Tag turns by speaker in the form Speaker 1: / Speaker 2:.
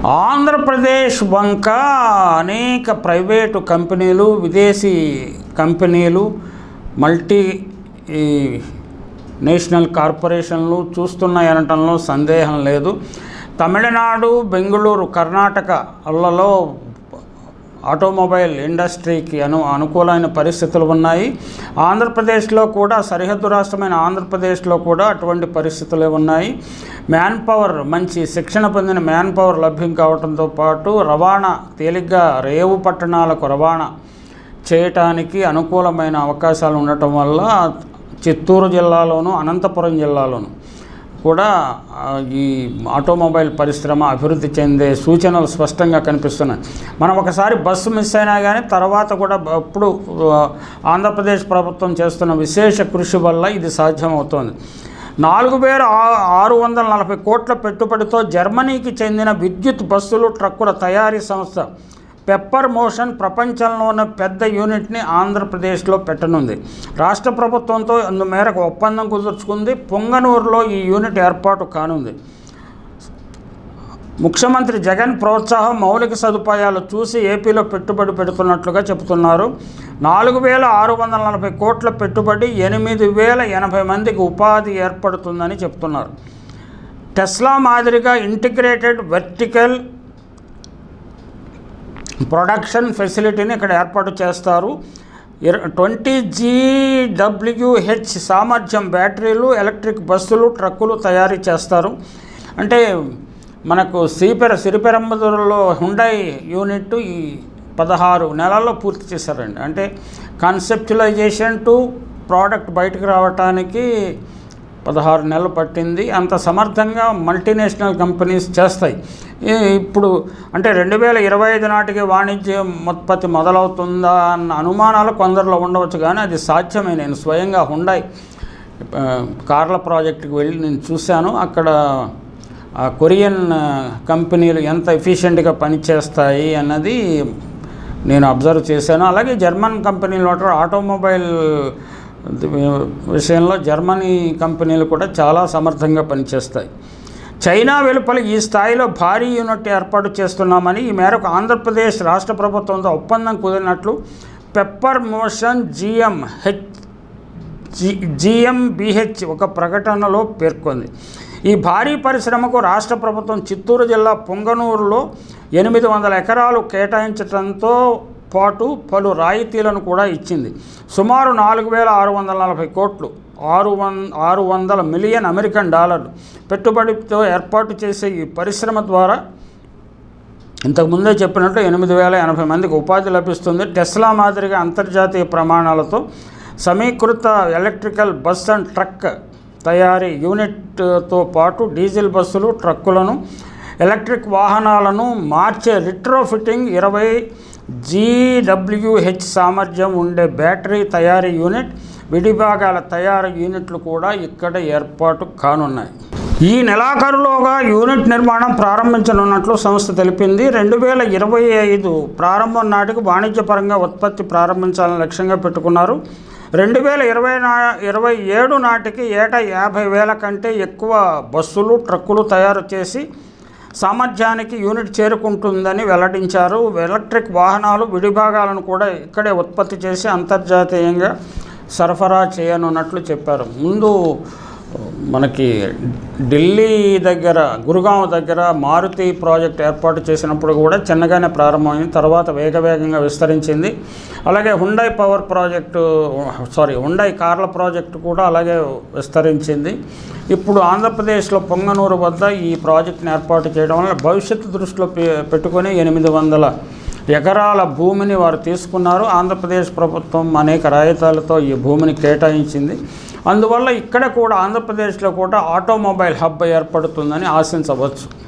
Speaker 1: ఆంధ్రప్రదేశ్ వంక అనేక ప్రైవేటు కంపెనీలు విదేశీ కంపెనీలు మల్టీ ఈ, నేషనల్ కార్పొరేషన్లు చూస్తున్నాయనటంలో సందేహం లేదు తమిళనాడు బెంగళూరు కర్ణాటకలలో ఆటోమొబైల్ ఇండస్ట్రీకి అను అనుకూలమైన పరిస్థితులు ఉన్నాయి ఆంధ్రప్రదేశ్లో కూడా సరిహద్దు రాష్ట్రమైన ఆంధ్రప్రదేశ్లో కూడా అటువంటి పరిస్థితులే ఉన్నాయి మ్యాన్ పవర్ మంచి శిక్షణ పొందిన మ్యాన్ పవర్ లభ్యం కావడంతో పాటు రవాణా తేలిగ్గా రేవు పట్టణాలకు రవాణా చేయటానికి అనుకూలమైన అవకాశాలు ఉండటం వల్ల చిత్తూరు జిల్లాలోను అనంతపురం జిల్లాలోను కూడా ఆ, ఈ ఆటోమొబైల్ పరిశ్రమ అభివృద్ధి చెందే సూచనలు స్పష్టంగా కనిపిస్తున్నాయి మనం ఒకసారి బస్సు మిస్ అయినా కానీ తర్వాత కూడా బ- ఇప్పుడు ఆ, ఆంధ్రప్రదేశ్ ప్రభుత్వం చేస్తున్న విశేష కృషి వల్ల ఇది సాధ్యమవుతోంది నాలుగు వేల ఆ- ఆరు వందల నలభై కోట్ల పెట్టుబడితో జర్మనీకి చెందిన విద్యుత్ బస్సులు ట్రక్కుల తయారీ సంస్థ పెప్పర్ మోషన్ ప్రపంచంలోనే పెద్ద యూనిట్ని ఆంధ్రప్రదేశ్లో పెట్టనుంది రాష్ట్ర ప్రభుత్వంతో అందు మేరకు ఒప్పందం కుదుర్చుకుంది పొంగనూరులో ఈ యూనిట్ ఏర్పాటు కానుంది ముఖ్యమంత్రి జగన్ ప్రోత్సాహం మౌలిక సదుపాయాలు చూసి ఏపీలో పెట్టుబడి పెడుతున్నట్లుగా చెబుతున్నారు నాలుగు వేల ఆరు వందల నలభై కోట్ల పెట్టుబడి ఎనిమిది వేల ఎనభై మందికి ఉపాధి ఏర్పడుతుందని చెప్తున్నారు టెస్లా మాదిరిగా ఇంటిగ్రేటెడ్ వెర్టికల్ ప్రొడక్షన్ ఫెసిలిటీని ఇక్కడ ఏర్పాటు చేస్తారు ట్వంటీ జీడబ్ల్యూహెచ్ సామర్థ్యం బ్యాటరీలు ఎలక్ట్రిక్ బస్సులు ట్రక్కులు తయారీ చేస్తారు అంటే మనకు శ్రీపెర సిరిపెరంబదూరులో హుండై యూనిట్ ఈ పదహారు నెలల్లో పూర్తి చేశారండి అంటే కాన్సెప్చులైజేషన్ టు ప్రోడక్ట్ బయటకు రావటానికి పదహారు నెలలు పట్టింది అంత సమర్థంగా మల్టీనేషనల్ కంపెనీస్ చేస్తాయి ఈ- ఇప్పుడు అంటే రెండు వేల ఇరవై ఐదు నాటికి వాణిజ్య ఉత్పత్తి మొదలవుతుందా అన్న అనుమానాలు కొందరిలో ఉండవచ్చు కానీ అది సాధ్యమే నేను స్వయంగా హుండై ఆ, కార్ల ప్రాజెక్టుకి వెళ్ళి నేను చూశాను అక్కడ ఆ కొరియన్ ఆ, కంపెనీలు ఎంత ఎఫిషియెంట్గా పనిచేస్తాయి అన్నది నేను అబ్జర్వ్ చేశాను అలాగే జర్మన్ కంపెనీలు కూడా ఆటోమొబైల్ విషయంలో జర్మనీ కంపెనీలు కూడా చాలా సమర్థంగా పనిచేస్తాయి చైనా వెలుపల ఈ స్థాయిలో భారీ యూనిట్ ఏర్పాటు చేస్తున్నామని ఈ మేరకు ఆంధ్రప్రదేశ్ రాష్ట్ర ప్రభుత్వంతో ఒప్పందం కుదిరినట్లు pepper motion GM H G GmbH ఒక ప్రకటనలో పేర్కొంది ఈ భారీ పరిశ్రమకు రాష్ట్ర ప్రభుత్వం చిత్తూరు జిల్లా పొంగనూరులో ఎనిమిది వందల ఎకరాలు కేటాయించడంతో పాటు పలు రాయితీలను కూడా ఇచ్చింది సుమారు నాలుగు వేల ఆరు వందల నలభై కోట్లు ఆరు వన్ ఆరు వందల మిలియన్ అమెరికన్ డాలర్లు పెట్టుబడితో ఏర్పాటు చేసే ఈ పరిశ్రమ ద్వారా ఇంతకుముందే చెప్పినట్లు ఎనిమిది వేల ఎనభై మందికి ఉపాధి లభిస్తుంది టెస్లా మాదిరిగా అంతర్జాతీయ ప్రమాణాలతో సమీకృత ఎలక్ట్రికల్ బస్ అండ్ ట్రక్ తయారీ యూనిట్తో పాటు డీజిల్ బస్సులు ట్రక్కులను ఎలక్ట్రిక్ వాహనాలను మార్చే రిట్రోఫిట్టింగ్ ఇరవై జీడబ్ల్యూహెచ్ సామర్థ్యం ఉండే బ్యాటరీ తయారీ యూనిట్ విడిభాగాల తయారీ యూనిట్లు కూడా ఇక్కడ ఏర్పాటు కానున్నాయి ఈ నెలాఖరులోగా యూనిట్ నిర్మాణం ప్రారంభించనున్నట్లు సంస్థ తెలిపింది రెండు వేల ఇరవై ఐదు ప్రారంభం నాటికి వాణిజ్యపరంగా ఉత్పత్తి ప్రారంభించాలని లక్ష్యంగా పెట్టుకున్నారు రెండు వేల ఇరవై నా ఇరవై ఏడు నాటికి ఏటా యాభై వేల కంటే ఎక్కువ బస్సులు ట్రక్కులు తయారు చేసి సామర్థ్యానికి యూనిట్ చేరుకుంటుందని వెల్లడించారు ఎలక్ట్రిక్ వాహనాలు విడిభాగాలను కూడా ఇక్కడే ఉత్పత్తి చేసి అంతర్జాతీయంగా సరఫరా చేయనున్నట్లు చెప్పారు ముందు మనకి ఢిల్లీ దగ్గర గురుగాం దగ్గర మారుతి ప్రాజెక్ట్ ఏర్పాటు చేసినప్పుడు కూడా చిన్నగానే ప్రారంభమైంది తర్వాత వేగవేగంగా విస్తరించింది అలాగే Hyundai power project sorry Hyundai కార్ల ప్రాజెక్టు కూడా అలాగే విస్తరించింది ఇప్పుడు ఆంధ్రప్రదేశ్లో పొంగనూరు వద్ద ఈ ప్రాజెక్టును ఏర్పాటు చేయడం వల్ల భవిష్యత్తు దృష్టిలో పె- పెట్టుకొని ఎనిమిది వందల ఎకరాల భూమిని వారు తీసుకున్నారు ఆంధ్రప్రదేశ్ ప్రభుత్వం అనేక రాయితీలతో ఈ భూమిని కేటాయించింది అందువల్ల ఇక్కడ కూడా ఆంధ్రప్రదేశ్లో కూడా ఆటోమొబైల్ హబ్ ఏర్పడుతుందని ఆశించవచ్చు